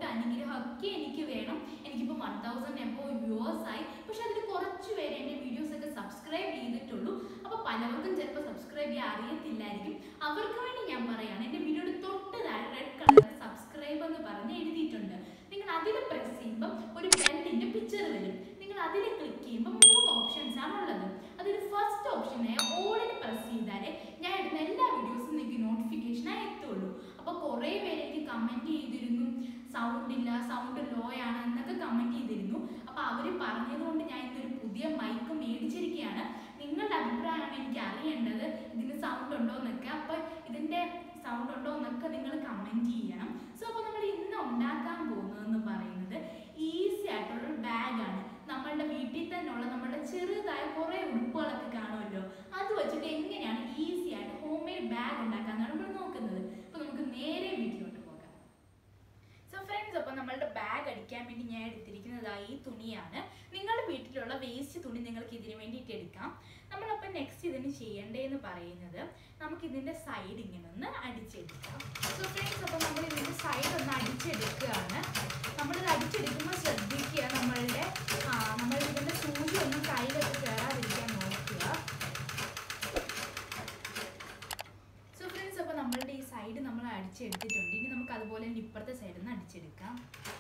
support അനുഗ്രഹമൊക്കെ എനിക്ക് വേണം എനിക്കിപ്പോൾ വൺ തൗസൻഡ് എബോ വ്യൂവേഴ്സ് ആയി പക്ഷെ അതിൽ കുറച്ച് പേര് എൻ്റെ വീഡിയോസ് ഒക്കെ സബ്സ്ക്രൈബ് ചെയ്തിട്ടുള്ളൂ അപ്പോൾ പലർക്കും ചിലപ്പോൾ സബ്സ്ക്രൈബ് ചെയ്യാൻ അറിയത്തില്ലായിരിക്കും അവർക്ക് വേണ്ടി ഞാൻ പറയാണ് എൻ്റെ വീഡിയോയുടെ തൊട്ട് താഴെ റെഡ് കളറിൽ സബ്സ്ക്രൈബ് എന്ന് പറഞ്ഞ് എഴുതിയിട്ടുണ്ട് നിങ്ങൾ അതിൽ പ്രസ് ചെയ്യുമ്പോൾ ഒരു ബെല്ലിൻ്റെ പിക്ചർ വരും നിങ്ങൾ അതിൽ ക്ലിക്ക് ചെയ്യുമ്പോൾ മൂന്ന് ഓപ്ഷൻസ് ആണ് ഉള്ളത് അതിൽ ഫസ്റ്റ് ഓപ്ഷനായ ഓളിൽ പ്രസ് ചെയ്താലേ ഞാൻ ഇടുന്ന എല്ലാ വീഡിയോസും നിങ്ങൾക്ക് നോട്ടിഫിക്കേഷനായി എത്തുള്ളൂ അപ്പോൾ കുറേ പേര് എനിക്ക് കമൻറ്റ് ചെയ്തിരുന്നു സൗണ്ട് ഇല്ല സൗണ്ട് ലോ ആണ് എന്നൊക്കെ കമൻറ്റ് ചെയ്തിരുന്നു അപ്പോൾ അവർ പറഞ്ഞതുകൊണ്ട് ഞാൻ ഇന്നൊരു പുതിയ മൈക്ക് മേടിച്ചിരിക്കുകയാണ് നിങ്ങളുടെ അഭിപ്രായമാണ് എനിക്ക് അറിയേണ്ടത് ഇതിന് സൗണ്ട് ഉണ്ടോ എന്നൊക്കെ അപ്പോൾ ഇതിൻ്റെ സൗണ്ട് ഉണ്ടോ എന്നൊക്കെ നിങ്ങൾ കമൻറ്റ് ചെയ്യണം സോ അപ്പോൾ നമ്മൾ ഇന്ന് ഉണ്ടാക്കാൻ പോകുന്നതെന്ന് പറയുന്നത് ഈസി ആയിട്ടുള്ളൊരു ബാഗാണ് നമ്മളുടെ വീട്ടിൽ തന്നെ ഉള്ള നമ്മുടെ ചെറുതായ കുറേ ഉടുപ്പുകളൊക്കെ കാണുമല്ലോ അത് വെച്ചിട്ട് എങ്ങനെയാണ് ഈസി ആയിട്ട് ഹോം മെയ്ഡ് ബാഗ് ഉണ്ടാക്കാന്നാണ് നമ്മൾ നോക്കുന്നത് അപ്പോൾ നമുക്ക് നേരെ വീട്ടിലോട്ട് പോകാം സോ ഫ്രണ്ട്സ് അപ്പോൾ നമ്മളുടെ ബാഗ് അടിക്കാൻ വേണ്ടി ഞാൻ എടുത്തിരിക്കുന്നത് ആ ഈ തുണിയാണ് നിങ്ങളുടെ വീട്ടിലുള്ള വേസ്റ്റ് തുണി നിങ്ങൾക്ക് ഇതിന് വേണ്ടിയിട്ട് എടുക്കാം നമ്മളപ്പോൾ നെക്സ്റ്റ് ഇതിന് ചെയ്യേണ്ടതെന്ന് പറയുന്നത് നമുക്ക് ഇതിൻ്റെ സൈഡ് ഇങ്ങനെ ഒന്ന് അടിച്ചെടുക്കാം സോ ഫ്രണ്ട്സ് അപ്പോൾ നമ്മൾ ഇതിൻ്റെ സൈഡ് ഒന്ന് അടിച്ചെടുക്കുകയാണ് നമ്മളിത് അടിച്ചെടുക്കുമ്പോൾ ശ്രദ്ധിക്കുക നമ്മളുടെ ആ, നമ്മൾ ഇതിൻ്റെ സൂചി ഒന്നും കയ്യിലൊക്കെ കയറാതിരിക്കാൻ നോക്കുക സോ ഫ്രണ്ട്സ് അപ്പോൾ നമ്മളുടെ ഈ സൈഡ് നമ്മൾ അടിച്ചെടുത്തിട്ടുണ്ട് ഇനി നമുക്ക് അതുപോലെ തന്നെ ഇപ്പുറത്തെ സൈഡിൽ നിന്ന് അടിച്ചെടുക്കാം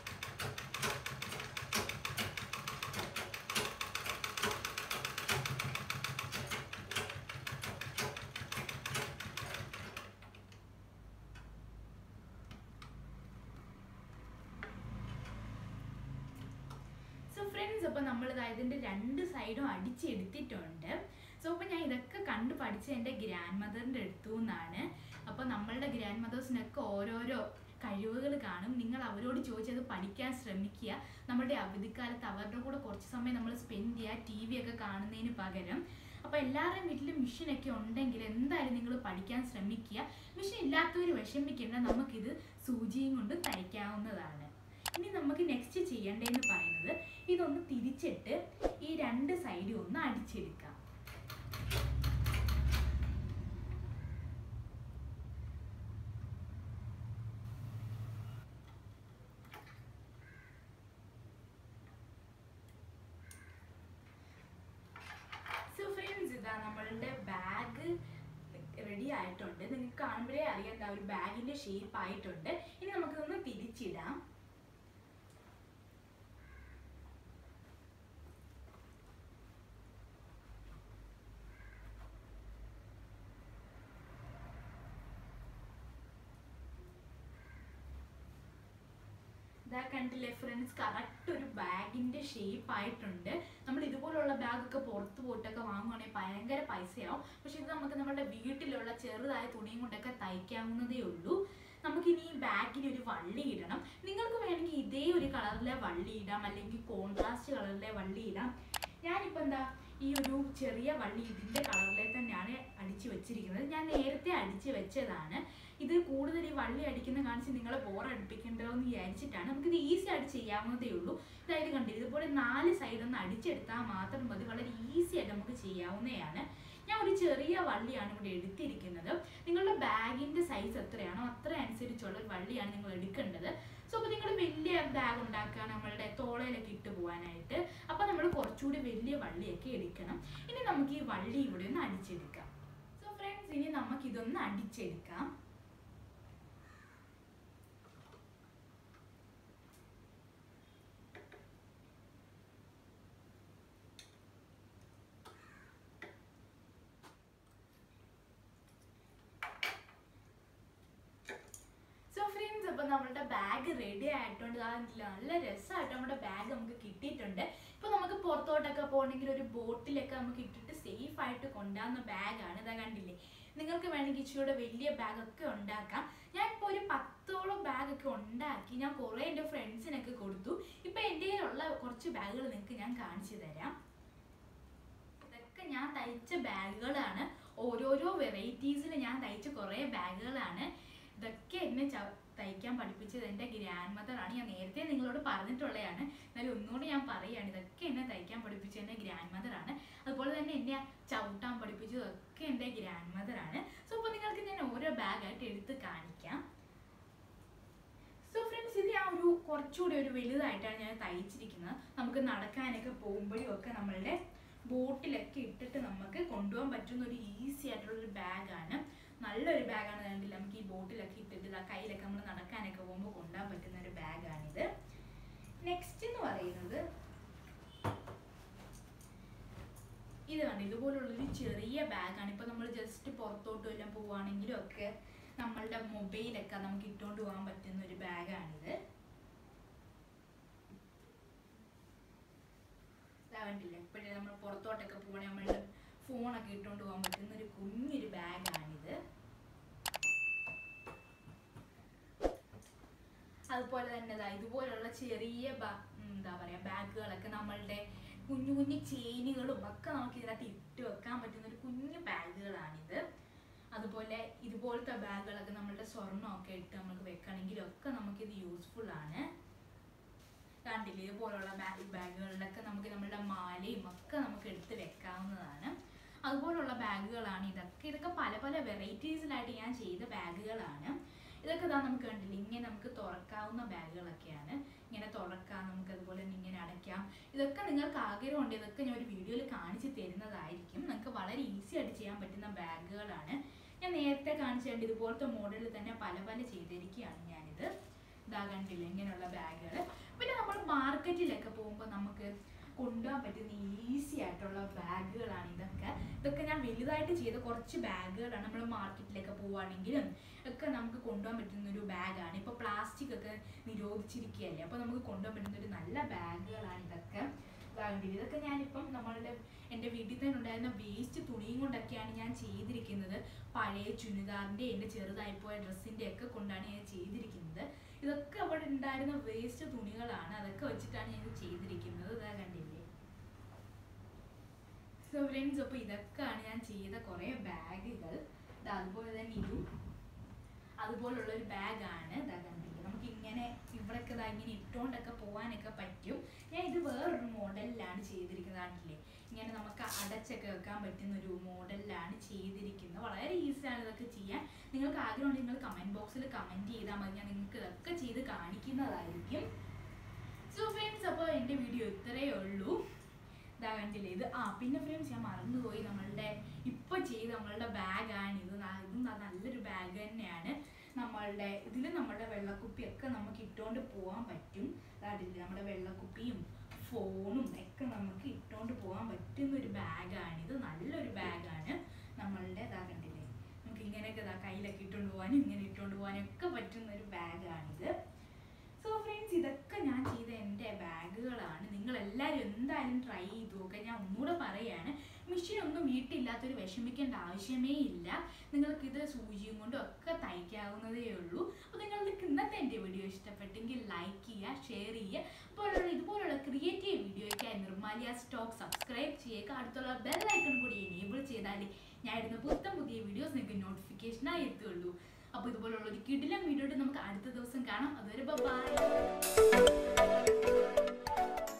സോ ഫ്രണ്ട്സ് അപ്പോൾ നമ്മൾ ഇതിൻ്റെ രണ്ട് സൈഡും അടിച്ചെടുത്തിട്ടുണ്ട് സോ അപ്പോൾ ഞാൻ ഇതൊക്കെ കണ്ട് പഠിച്ച എൻ്റെ ഗ്രാൻഡ് മദറിൻ്റെ അടുത്തു നിന്നാണ് അപ്പോൾ നമ്മളുടെ ഗ്രാൻഡ് മദേഴ്സിനൊക്കെ ഓരോരോ കഴിവുകൾ കാണും നിങ്ങൾ അവരോട് ചോദിച്ചത് പഠിക്കാൻ ശ്രമിക്കുക നമ്മുടെ അവധിക്കാലത്ത് അവരുടെ കൂടെ കുറച്ച് സമയം നമ്മൾ സ്പെൻഡ് ചെയ്യുക ടി വി ഒക്കെ കാണുന്നതിന് പകരം അപ്പോൾ എല്ലാവരുടെയും വീട്ടിൽ മെഷീനൊക്കെ ഉണ്ടെങ്കിൽ എന്തായാലും നിങ്ങൾ പഠിക്കാൻ ശ്രമിക്കുക മെഷീൻ ഇല്ലാത്തവർ വിഷമിക്കേണ്ട നമുക്കിത് സൂചിയും കൊണ്ട് തയ്ക്കാവുന്നതാണ് ഇനി നമുക്ക് നെക്സ്റ്റ് ചെയ്യേണ്ടതെന്ന് പറയുന്നത് ഇതൊന്ന് തിരിച്ചിട്ട് ഈ രണ്ട് സൈഡും ഒന്ന് അടിച്ചെടുക്കാം സോ ഫ്രണ്ട്സ് ഇതാ നമ്മളുടെ ബാഗ് റെഡി ആയിട്ടുണ്ട് നിങ്ങൾക്ക് കാണുമ്പോഴേ അറിയാം എന്താ ഒരു ബാഗിന്റെ ഷേപ്പ് ആയിട്ടുണ്ട് ഇനി നമുക്കിതൊന്ന് തിരിച്ചിടാം ഇതാ കണ്ടില്ലേ ഫ്രണ്ട്സ് കറക്റ്റ് ഒരു ബാഗിന്റെ ഷേപ്പ് ആയിട്ടുണ്ട് നമ്മൾ ഇതുപോലുള്ള ബാഗൊക്കെ പുറത്ത് പോയിട്ടൊക്കെ വാങ്ങുവാണെങ്കിൽ ഭയങ്കര പൈസയാവും പക്ഷെ ഇത് നമുക്ക് നമ്മുടെ വീട്ടിലുള്ള ചെറുതായ തുണിയും കൊണ്ടൊക്കെ തയ്ക്കാവുന്നതേ ഉള്ളൂ നമുക്കിനി ഈ ബാഗിൽ ഒരു വള്ളി ഇടണം നിങ്ങൾക്ക് വേണമെങ്കിൽ ഇതേ ഒരു കളറിലെ വള്ളി ഇടാം അല്ലെങ്കിൽ കോൺട്രാസ്റ്റ് കളറിലെ വള്ളി ഇടാം ഞാനിപ്പോൾ എന്താ ഈ ഒരു ചെറിയ വള്ളി ഇതിൻ്റെ കളറിലെ തന്നെയാണ് അടിച്ചു വെച്ചിരിക്കുന്നത് ഞാൻ നേരത്തെ അടിച്ചു വെച്ചതാണ് ഇത് കൂടുതൽ ഈ വള്ളി അടിക്കുന്ന കാണിച്ച് നിങ്ങളെ ബോർ അടുപ്പിക്കണ്ടോ എന്ന് വിചാരിച്ചിട്ടാണ് നമുക്കിത് ഈസി ആയിട്ട് ചെയ്യാവുന്നതേ ഉള്ളൂ അതായത് കണ്ടില്ല ഇതുപോലെ നാല് സൈഡ് ഒന്ന് അടിച്ചെടുത്താൽ മാത്രം മതി വളരെ ഈസി ആയിട്ട് നമുക്ക് ചെയ്യാവുന്നതാണ് ഞാൻ ഒരു ചെറിയ വള്ളിയാണ് ഇവിടെ എടുത്തിരിക്കുന്നത് നിങ്ങളുടെ ബാഗിന്റെ സൈസ് എത്രയാണോ അത്ര അനുസരിച്ചുള്ള ഒരു വള്ളിയാണ് നിങ്ങൾ എടുക്കേണ്ടത് സോ അപ്പോൾ നിങ്ങൾ വലിയ ബാഗ് ഉണ്ടാക്കുക നമ്മളുടെ തോളയിലൊക്കെ ഇട്ട് പോകാനായിട്ട് അപ്പോൾ നമ്മൾ കുറച്ചുകൂടി വലിയ വള്ളിയൊക്കെ എടുക്കണം ഇനി നമുക്ക് ഈ വള്ളി ഇവിടെ ഒന്ന് അടിച്ചെടുക്കാം സോ ഫ്രണ്ട്സ് ഇനി നമുക്ക് ഇതൊന്ന് അടിച്ചെടുക്കാം സോ ഫ്രണ്ട്സ് അപ്പോൾ നമ്മുടെ ബാഗ് റെഡി ആയിട്ടുണ്ട് ആ നല്ല രസമായിട്ട് നമ്മുടെ ബാഗ് നമുക്ക് കിട്ടിയിട്ടുണ്ട് ഇപ്പോൾ നമുക്ക് പുറത്തോട്ടൊക്കെ പോകണമെങ്കിൽ ഒരു ബോട്ടിലൊക്കെ നമുക്ക് ഇട്ടിട്ട് സേഫ് ആയിട്ട് കൊണ്ടുപോകുന്ന ബാഗാണ് ഇതാ കണ്ടില്ലേ നിങ്ങൾക്ക് വേണമെങ്കിൽ ഇച്ചിരിയുടെ വലിയ ബാഗൊക്കെ ഉണ്ടാക്കാം ഞാൻ ഇപ്പോൾ ഒരു പത്തോളം ബാഗൊക്കെ ഉണ്ടാക്കി ഞാൻ കുറേ എൻ്റെ ഫ്രണ്ട്സിനൊക്കെ കൊടുത്തു ഇപ്പോൾ എൻ്റെ കയ്യിലുള്ള കുറച്ച് ബാഗുകൾ നിങ്ങൾക്ക് ഞാൻ കാണിച്ചു തരാം ഇതൊക്കെ ഞാൻ തയ്ച്ച ബാഗുകളാണ് ഓരോരോ വെറൈറ്റീസിൽ ഞാൻ തയ്ച്ച കുറേ ബാഗുകളാണ് ഇതൊക്കെ എന്നെ ച- തയ്ക്കാൻ പഠിപ്പിച്ചത് എൻ്റെ ഗ്രാൻഡ് മദറാണ് ഞാൻ നേരത്തെ നിങ്ങളോട് പറഞ്ഞിട്ടുള്ളതാണ് എന്നാലും ഒന്നുകൂടി ഞാൻ പറയുകയാണ് ഇതൊക്കെ എന്നെ തയ്ക്കാൻ പഠിപ്പിച്ചത് എൻ്റെ ഗ്രാൻഡ് മദറാണ് അതുപോലെ തന്നെ എന്നെ ചവിട്ടാൻ പഠിപ്പിച്ചതൊക്കെ എൻ്റെ ഗ്രാൻഡ് മദറാണ് സോ അപ്പോൾ നിങ്ങൾക്ക് ഞാൻ ഓരോ ബാഗായിട്ട് എടുത്ത് കാണിക്കാം സോ ഫ്രണ്ട്സ് ഇത് ഞാൻ ഒരു ഒരു കുറച്ചുകൂടി ഒരു വലുതായിട്ടാണ് ഞാൻ തയ്ച്ചിരിക്കുന്നത് നമുക്ക് നടക്കാനൊക്കെ പോകുമ്പോഴും ഒക്കെ നമ്മളുടെ ബോട്ടിലൊക്കെ ഇട്ടിട്ട് നമുക്ക് കൊണ്ടുപോകാൻ പറ്റുന്ന ഒരു ഈസി ആയിട്ടുള്ള ഒരു ബാഗാണ് നല്ലൊരു ബാഗാണ് കണ്ടില്ല നമുക്ക് ഈ ബോട്ടിലൊക്കെ ഇട്ടിട്ട് ഇതാ കയ്യിലൊക്കെ നമ്മൾ നടക്കാനൊക്കെ പോകുമ്പോൾ കൊണ്ടുപോകാൻ പറ്റുന്ന ഒരു ബാഗാണിത് നെക്സ്റ്റ് എന്ന് പറയുന്നത് ഇത് കണ്ട് ഇതുപോലുള്ളൊരു ചെറിയ ബാഗാണ് ഇപ്പൊ നമ്മൾ ജസ്റ്റ് പുറത്തോട്ട് വല്ലതും പോവുകയാണെങ്കിലും ഒക്കെ നമ്മളുടെ മൊബൈലൊക്കെ നമുക്ക് ഇട്ടുകൊണ്ട് പോകാൻ പറ്റുന്ന ഒരു ബാഗാണിത് ഇതാ കണ്ടില്ലേ ഇപ്പോഴേ നമ്മൾ പുറത്തോട്ടൊക്കെ പോകണേ നമ്മളുടെ ഫോണൊക്കെ ഇട്ടുകൊണ്ട് പോകാൻ പറ്റുന്ന ഒരു കുഞ്ഞൊരു ബാഗാണിത് അതുപോലെ തന്നെ ദാ ഇതുപോലുള്ള ചെറിയ ബ- ഉം, എന്താ പറയാ ബാഗുകളൊക്കെ നമ്മളുടെ കുഞ്ഞു കുഞ്ഞു ചെയിനുകളും ഒക്കെ നമുക്ക് ഇതിനകത്ത് ഇട്ട് വെക്കാൻ പറ്റുന്ന ഒരു കുഞ്ഞു ബാഗുകളാണിത് അതുപോലെ ഇതുപോലത്തെ ബാഗുകളൊക്കെ നമ്മളുടെ സ്വർണ്ണമൊക്കെ ഇട്ട് നമുക്ക് വെക്കണമെങ്കിലും ഒക്കെ നമുക്കിത് യൂസ്ഫുൾ ആണ് കണ്ടില്ലേ ഇതുപോലുള്ള ബാഗ് ബാഗുകളിലൊക്കെ നമുക്ക് നമ്മളുടെ മാലയും ഒക്കെ നമുക്ക് എടുത്ത് വെക്കാവുന്നതാണ് അതുപോലുള്ള ബാഗുകളാണ് ഇതൊക്കെ ഇതൊക്കെ പല പല വെറൈറ്റീസിലായിട്ട് ഞാൻ ചെയ്ത ബാഗുകളാണ് ഇതൊക്കെ ഇതാ നമുക്ക് കണ്ടില്ലേ ഇങ്ങനെ നമുക്ക് തുറക്കാവുന്ന ബാഗുകളൊക്കെയാണ് ഇങ്ങനെ തുറക്കാം നമുക്ക് അതുപോലെ തന്നെ ഇങ്ങനെ അടയ്ക്കാം ഇതൊക്കെ നിങ്ങൾക്ക് ആഗ്രഹമുണ്ട് ഇതൊക്കെ ഞാൻ ഒരു വീഡിയോയിൽ കാണിച്ച് തരുന്നതായിരിക്കും നിങ്ങൾക്ക് വളരെ ഈസി ആയിട്ട് ചെയ്യാൻ പറ്റുന്ന ബാഗുകളാണ് ഞാൻ നേരത്തെ കാണിച്ചിട്ടുണ്ട് ഇതുപോലത്തെ മോഡലിൽ തന്നെ പല പല ചെയ്തിരിക്കുകയാണ് ഞാനിത് ഇതാ കണ്ടില്ല ഇങ്ങനെയുള്ള ബാഗുകൾ പിന്നെ നമ്മൾ മാർക്കറ്റിലൊക്കെ പോകുമ്പോൾ നമുക്ക് കൊണ്ടുപോകാൻ പറ്റുന്ന ഈസി ആയിട്ടുള്ള ബാഗുകളാണ് ഇതൊക്കെ ഇതൊക്കെ ഞാൻ വലുതായിട്ട് ചെയ്ത കുറച്ച് ബാഗുകളാണ് നമ്മൾ മാർക്കറ്റിലൊക്കെ പോവുകയാണെങ്കിലും ഒക്കെ നമുക്ക് കൊണ്ടുപോകാൻ പറ്റുന്ന ഒരു ബാഗാണ് ഇപ്പോൾ പ്ലാസ്റ്റിക് ഒക്കെ നിരോധിച്ചിരിക്കുകയല്ലേ അപ്പോൾ നമുക്ക് കൊണ്ടുപോകാൻ പറ്റുന്ന ഒരു നല്ല ബാഗുകളാണ് ഇതൊക്കെ ഇതാകണ്ടില്ല ഇതൊക്കെ ഞാനിപ്പം നമ്മളുടെ എൻ്റെ വീട്ടിൽ തന്നെ ഉണ്ടായിരുന്ന വേസ്റ്റ് തുണിയും കൊണ്ടൊക്കെയാണ് ഞാൻ ചെയ്തിരിക്കുന്നത് പഴയ ചുരിദാറിൻ്റെ എൻ്റെ ചെറുതായി പോയ ഡ്രസ്സിൻ്റെ ഒക്കെ കൊണ്ടാണ് ഞാൻ ചെയ്തിരിക്കുന്നത് ഇതൊക്കെ അവിടെ ഉണ്ടായിരുന്ന വേസ്റ്റ് തുണികളാണ് അതൊക്കെ വെച്ചിട്ടാണ് ഞാൻ ഇത് ചെയ്തിരിക്കുന്നത് ഇതാ കണ്ടില്ലേ സോ ഫ്രണ്ട്സ് അപ്പോൾ ഇതൊക്കെയാണ് ഞാൻ ചെയ്ത കുറേ ബാഗുകൾ ഇത് അതുപോലെ തന്നെ ഇതും അതുപോലുള്ള ഒരു ബാഗാണ് ഇതാ കണ്ടില്ലേ നമുക്ക് ഇങ്ങനെ ഇവിടെയൊക്കെ ഇതാ ഇങ്ങനെ ഇട്ടുകൊണ്ടൊക്കെ പോകാനൊക്കെ പറ്റും ഞാൻ ഇത് വേറൊരു മോഡലിലാണ് ചെയ്തിരിക്കുന്നത് കണ്ടില്ലേ ഇങ്ങനെ നമുക്ക് അടച്ചൊക്കെ വെക്കാൻ പറ്റുന്ന ഒരു മോഡലിലാണ് ചെയ്തിരിക്കുന്നത് വളരെ ഈസിയാണ് ഇതൊക്കെ ചെയ്യാൻ നിങ്ങൾക്ക് ആഗ്രഹമുണ്ടെങ്കിൽ നിങ്ങൾ കമൻറ്റ് ബോക്സിൽ കമൻറ്റ് ചെയ്താൽ മതി ഞാൻ നിങ്ങൾക്ക് ഇതൊക്കെ ചെയ്ത് കാണിക്കുന്നതായിരിക്കും സോ ഫ്രണ്ട്സ് അപ്പോൾ എൻ്റെ വീഡിയോ ഇത്രയേ ഉള്ളൂ ഇതാ കണ്ടില്ലേ ഇത് ആ പിന്നെ ഫ്രണ്ട്സ് ഞാൻ മറന്നുപോയി നമ്മളുടെ ഇപ്പൊ ചെയ്ത നമ്മളുടെ ബാഗാണ് ഇത് ന- ഇതും ന- നല്ലൊരു ബാഗ് തന്നെയാണ് നമ്മളുടെ ഇതിൽ നമ്മുടെ വെള്ളക്കുപ്പിയൊക്കെ നമുക്ക് ഇട്ടുകൊണ്ട് പോകാൻ പറ്റും അതാണ്ടില്ലേ നമ്മുടെ വെള്ളക്കുപ്പിയും ഫോണും ഒക്കെ നമുക്ക് ഇട്ടുകൊണ്ട് പോകാൻ പറ്റുന്ന ഒരു ബാഗാണിത് നല്ലൊരു ബാഗാണ് നമ്മളുടെ ഇതാ കണ്ടില്ലേ നമുക്ക് ഇങ്ങനെയൊക്കെ ഇതാ കയ്യിലൊക്കെ ഇട്ടുകൊണ്ട് പോകാനും ഇങ്ങനെ ഇട്ടുകൊണ്ട് പോകാനും ഒക്കെ പറ്റുന്ന ഒരു ബാഗാണിത് സോ ഫ്രണ്ട്സ് ഇതൊക്കെ ഞാൻ ചെയ്ത എൻ്റെ ബാഗുകളാണ് നിങ്ങൾ എല്ലാവരും എന്തായാലും ട്രൈ ചെയ്ത് നോക്കുക ഞാൻ ഒന്നുകൂടെ പറയാണ് മെഷീൻ ഒന്നും വീട്ടിലില്ലാത്തൊരു വിഷമിക്കേണ്ട ആവശ്യമേ ഇല്ല നിങ്ങൾക്ക് ഇത് സൂചിയും കൊണ്ടും ഒക്കെ തയ്ക്കാവുന്നതേ ഉള്ളൂ അപ്പോൾ നിങ്ങൾക്ക് ഇന്നത്തെ എൻ്റെ വീഡിയോ ഇഷ്ടപ്പെട്ടെങ്കിൽ ലൈക്ക് ചെയ്യുക ഷെയർ ചെയ്യുക അപ്പോൾ ഇതുപോലുള്ള ക്രിയേറ്റീവ് വീഡിയോയ്ക്കായി നിർമാലിയ സ്റ്റോക്ക് സബ്സ്ക്രൈബ് ചെയ്യുക അടുത്തുള്ള ബെൽ ഐക്കൺ കൂടി എനേബിൾ ചെയ്താൽ ഞാൻ ഇടുന്ന പുത്തൻ പുതിയ വീഡിയോസ് നിങ്ങൾക്ക് നോട്ടിഫിക്കേഷനായി എത്തുള്ളൂ അപ്പോൾ ഇതുപോലുള്ള ഒരു കിടിലം വീഡിയോ നമുക്ക് അടുത്ത ദിവസം കാണാം അതുവരെ ബൈ